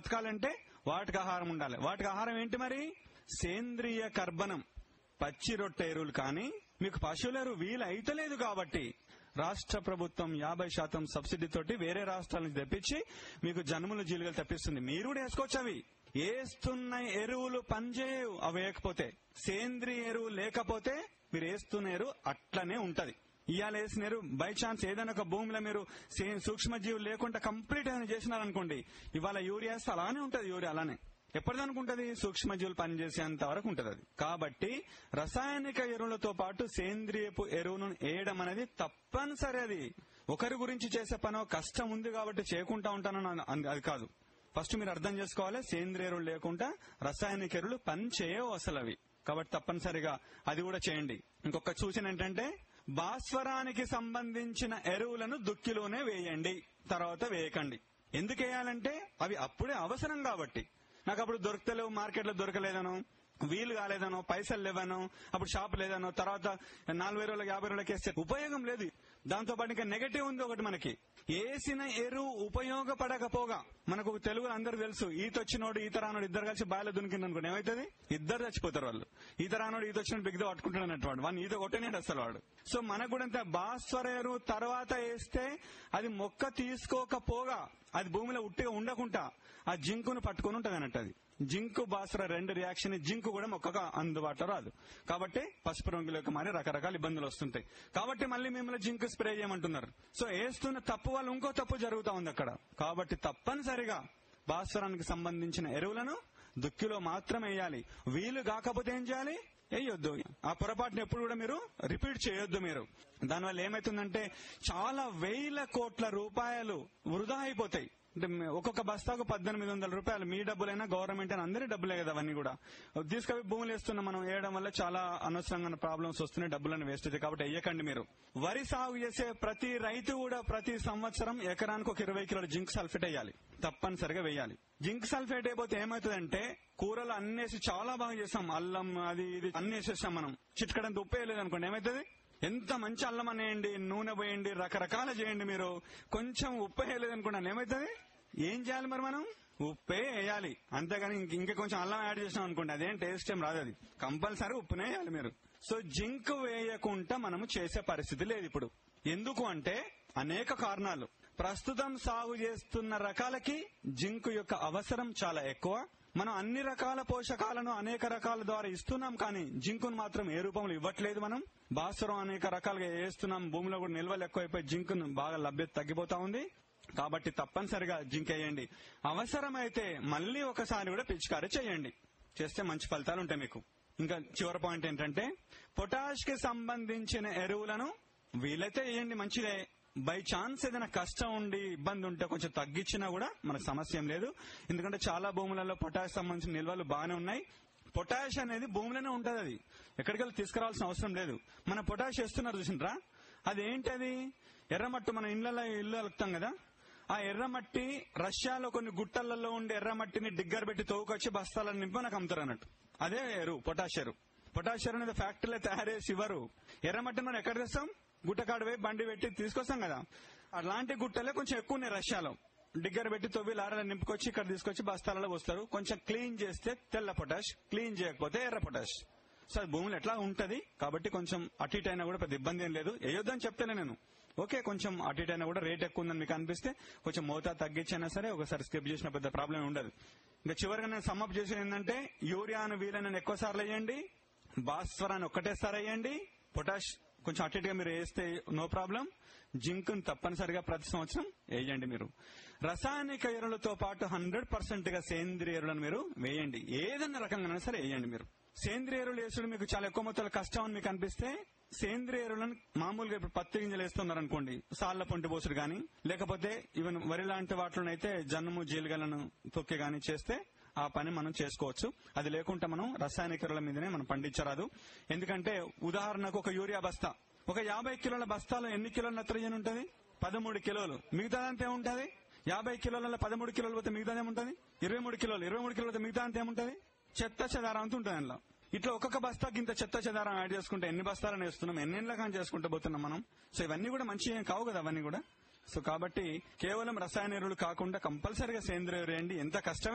బతకాలంటే వాటికి ఆహారం ఉండాలి వాటికి ఆహారం ఏంటి మరి సేంద్రియ కర్బనం పచ్చి రొట్టె ఎరువులు కానీ మీకు పశువుల ఎరువు వీలు అయితలేదు కాబట్టి రాష్ట్ర ప్రభుత్వం యాభై శాతం సబ్సిడీ తోటి వేరే రాష్ట్రాల నుంచి తెప్పించి మీకు జన్ముల జీలుగలు తెప్పిస్తుంది మీరు కూడా వేసుకోవచ్చు అవి వేస్తున్న ఎరువులు పనిచేయవు అవి వేయకపోతే సేంద్రియ ఎరువు లేకపోతే మీరు వేస్తున్న ఎరువు అట్లనే ఉంటది ఇవాళ వేసిన ఎరువు బై ఛాన్స్ ఏదైనా ఒక భూమిలో మీరు సే- సూక్ష్మజీవులు లేకుండా కంప్లీట్ ఏమైనా చేసినారనుకోండి ఇవాళ యూరియా వేస్తే అలానే ఉంటది యూరియా అలానే ఎప్పటిదనుకుంటది సూక్ష్మజీవులు పనిచేసేంత వరకు ఉంటది అది కాబట్టి రసాయనిక ఎరువులతో పాటు సేంద్రియపు ఎరువును వేయడం అనేది తప్పనిసరి అది ఒకరి గురించి చేసే పనో కష్టం ఉంది కాబట్టి చేయకుండా ఉంటానని అన- అన్- అది కాదు ఫస్ట్ మీరు అర్థం చేసుకోవాలి సేంద్రియ ఎరువులు లేకుండా రసాయనిక ఎరువులు పని చేయవు అసలు అవి కాబట్టి తప్పనిసరిగా అది కూడా చేయండి ఇంకొక సూచన ఏంటంటే భాస్వరానికి సంబంధించిన ఎరువులను దుక్కిలోనే వేయండి తర్వాత వేయకండి ఎందుకు వేయాలంటే అవి అప్పుడే అవసరం కాబట్టి నాకు అప్పుడు దొరకలేవు మార్కెట్లో దొరకలేదనో వీలు కాలేదనో పైసలు లేవనో అప్పుడు షాప్ లేదనో తర్వాత నాలుగు రోజులకు యాభై రోజులకి వేస్తే ఉపయోగం లేదు దాంతో పాటు ఇంకా నెగటివ్ ఉంది ఒకటి మనకి వేసిన ఎరువు ఉపయోగపడకపోగా మనకు తెలుగు అందరూ తెలుసు ఈత వచ్చినోడు ఈత రానోడు ఇద్దరు కలిసి బాయిలో దునికింది అనుకోండి ఏమైతుంది ఇద్దరు చచ్చిపోతారు వాళ్ళు ఈత రానోడు ఈత వచ్చినోడు బిగ్ద పట్టుకుంటాడు అన్నట్టు వాడు వాడిని ఈత కొట్టనేడు అసలు వాడు సో మనకు కూడా అంత భాస్వర ఎరువు తర్వాత వేస్తే అది మొక్క తీసుకోకపోగా అది భూమిలో ఉట్టిగా ఉండకుండా ఆ జింకును పట్టుకొని ఉంటది అన్నట్టు అది జింకు బాసుర రెండు రియాక్షన్ జింకు కూడా మొక్కగా అందుబాటులో రాదు కాబట్టి పసుపు రంగులోకి మారి రకరకాల ఇబ్బందులు వస్తుంటాయి కాబట్టి మళ్ళీ మిమ్మల్ని జింకు స్ప్రే చేయమంటున్నారు సో వేస్తున్న తప్పు వల్ల ఇంకో తప్పు జరుగుతా ఉంది అక్కడ కాబట్టి తప్పనిసరిగా భాస్వరానికి సంబంధించిన ఎరువులను దుక్కిలో మాత్రం వేయాలి వీలు కాకపోతే ఏం చేయాలి వేయొద్దు ఆ పొరపాటుని ఎప్పుడు కూడా మీరు రిపీట్ చేయొద్దు మీరు దానివల్ల ఏమైతుందంటే చాలా వేల కోట్ల రూపాయలు వృధా అయిపోతాయి అంటే మే- ఒక్కొక్క బస్తాకు పద్దెనిమిది వందల రూపాయలు మీ డబ్బులైనా గవర్నమెంట్ అయినా అందరి డబ్బులే కదా అవన్నీ కూడా తీసుకొని భూములు వేస్తున్నాం మనం వేయడం వల్ల చాలా అనవసరంగా ప్రాబ్లమ్స్ వస్తున్నాయి డబ్బులను వేస్ట్ అవుతాయి కాబట్టి వేయకండి మీరు వరి సాగు చేసే ప్రతి రైతు కూడా ప్రతి సంవత్సరం ఎకరానికి ఒక ఇరవై కిలోల జింక్ సల్ఫేట్ వేయాలి తప్పనిసరిగా వేయాలి జింక్ సల్ఫేట్ అయిపోతే ఏమవుతుందంటే కూరలు అన్నేసి చాలా బాగా చేస్తాం అల్లం అది ఇది అన్ని వేసేస్తాం మనం చిట్కడంత ఉప్పు వేయలేదు అనుకోండి ఏమవుతుంది ఎంత మంచి అల్లం అనేయండి నూనె పోయండి రకరకాల చేయండి మీరు కొంచెం ఉప్పు వేయలేదు అనుకోండి ఏమవుతుంది ఏం చేయాలి మరి మనం ఉప్పే వేయాలి అంతేగాని ఇంక- ఇంకా కొంచెం అల్లం యాడ్ చేసినాం అనుకోండి అదేం టేస్ట్ ఏం రాదు అది కంపల్సరీ ఉప్పునే వేయాలి మీరు సో జింక్ వేయకుండా మనము చేసే పరిస్థితి లేదు ఇప్పుడు ఎందుకు అంటే అనేక కారణాలు ప్రస్తుతం సాగు చేస్తున్న రకాలకి జింక్ యొక్క అవసరం చాలా ఎక్కువ మనం అన్ని రకాల పోషకాలను అనేక రకాల ద్వారా ఇస్తున్నాం కానీ జింకును మాత్రం ఏ రూపంలో ఇవ్వట్లేదు మనం భాస్వరం అనేక రకాలుగా వేస్తున్నాం భూమిలో కూడా నిల్వలు ఎక్కువైపోయి జింకును బాగా లభ్యత తగ్గిపోతా ఉంది కాబట్టి తప్పనిసరిగా జింక్ వేయండి అవసరమైతే మళ్ళీ ఒకసారి కూడా పిచికారీ చేయండి చేస్తే మంచి ఫలితాలు ఉంటాయి మీకు ఇంకా చివరి పాయింట్ ఏంటంటే పొటాష్ కి సంబంధించిన ఎరువులను వీలైతే వేయండి మంచిదే బై ఛాన్స్ ఏదైనా కష్టం ఉండి ఇబ్బంది ఉంటే కొంచెం తగ్గించినా కూడా మనకు సమస్య ఏం లేదు ఎందుకంటే చాలా భూములలో పొటాష్ సంబంధించిన నిల్వలు బాగానే ఉన్నాయి పొటాష్ అనేది భూమిలోనే ఉంటది అది ఎక్కడికి వెళ్ళి తీసుకురావాల్సిన అవసరం లేదు మన పొటాష్ వేస్తున్నారు చూసిండ్రా అదేంటి అది ఎర్రమట్టు మన ఇళ్లలో ఇల్లు అలుపుతాం కదా ఆ ఎర్రమట్టి రష్యాలో కొన్ని గుట్టలలో ఉండే ఎర్రమట్టిని డిగ్గర్ పెట్టి తోవుకొచ్చి బస్తాలను నింపి నాకు అమ్ముతారు అన్నట్టు అదే ఎరువు పొటాష్ ఎరువు పొటాష్ ఎరువు అనేది ఫ్యాక్టరీలో తయారు చేసి ఇవ్వరు ఎర్రమట్టిని మనం ఎక్కడ తెస్తాం గుట్టకాడు పోయి బండి పెట్టి తీసుకొస్తాం కదా అలాంటి గుట్టలే కొంచెం ఎక్కువ ఉన్నాయి రష్యాలో డిగ్గర్ పెట్టి తవ్వి లారీలో నింపుకొచ్చి ఇక్కడ తీసుకొచ్చి బస్తాలలో వస్తారు కొంచెం క్లీన్ చేస్తే తెల్ల పొటాష్ క్లీన్ చేయకపోతే ఎర్ర పొటాష్ సో అది భూములు ఎట్లా ఉంటది కాబట్టి కొంచెం అటు ఇటు అయినా కూడా పెద్ద ఇబ్బంది ఏం లేదు వేయొద్దని చెప్తానే నేను ఓకే కొంచెం అటు ఇటు అయినా కూడా రేట్ ఎక్కువ ఉందని మీకు అనిపిస్తే కొంచెం మోతా తగ్గించైనా సరే ఒకసారి స్కిప్ చేసిన పెద్ద ప్రాబ్లం ఉండదు ఇంకా చివరిగా నేను సమ్మప్ చేసేది ఏంటంటే యూరియాను వీలైన ఎక్కువ సార్లు వేయండి భాస్వరాన్ని ఒక్కటేసారి వేయండి పొటాష్ కొంచెం అటు ఇటుగా మీరు వేస్తే నో ప్రాబ్లం జింక్ తప్పనిసరిగా ప్రతి సంవత్సరం వేయండి మీరు రసాయనిక ఎరువులతో పాటు హండ్రెడ్ పర్సెంట్ గా సేంద్రియ ఎరువులను మీరు వేయండి ఏదన్నా రకంగా సరే వేయండి మీరు సేంద్రియ ఎరువులు వేసుడు మీకు చాలా ఎక్కువ మొత్తంలో కష్టం అని మీకు అనిపిస్తే సేంద్రియ ఎరువులను మామూలుగా ఇప్పుడు పత్తి గింజలు వేస్తున్నారు అనుకోండి సాళ్ల పొంటి పోసుడు గాని లేకపోతే ఈవెన్ వరి లాంటి వాటిలోనైతే జన్ము జీలుగలను తొక్కి గాని చేస్తే ఆ పని మనం చేసుకోవచ్చు అది లేకుంటే మనం రసాయనిక ఎరువుల మీదనే మనం పండించరాదు ఎందుకంటే ఉదాహరణకు ఒక యూరియా బస్తా ఒక యాభై కిలోల బస్తాలో ఎన్ని కిలోల నత్రజని ఉంటుంది పదమూడు కిలోలు మిగతాదంతా ఏముంటది యాభై కిలోల పదమూడు కిలోలు పోతే మిగతాది ఏముంటది ఇరవై మూడు కిలోలు ఇరవై మూడు కిలోలు పోతే మిగతా అంతా ఏముంటది చెత్త చెదారం అంతా ఉంటుంది అందులో ఇట్లా ఒక్కొక్క బస్తాకి ఇంత చెత్త చెదారం యాడ్ చేసుకుంటే ఎన్ని బస్తాలను వేస్తున్నాం ఎన్ని కానీ చేసుకుంటూ పోతున్నాం మనం సో ఇవన్నీ కూడా మంచి ఏం కావు కదా అవన్నీ కూడా సో కాబట్టి కేవలం రసాయన ఎరువులు కాకుండా కంపల్సరిగా సేంద్రియ ఎరువు వేయండి ఎంత కష్టమే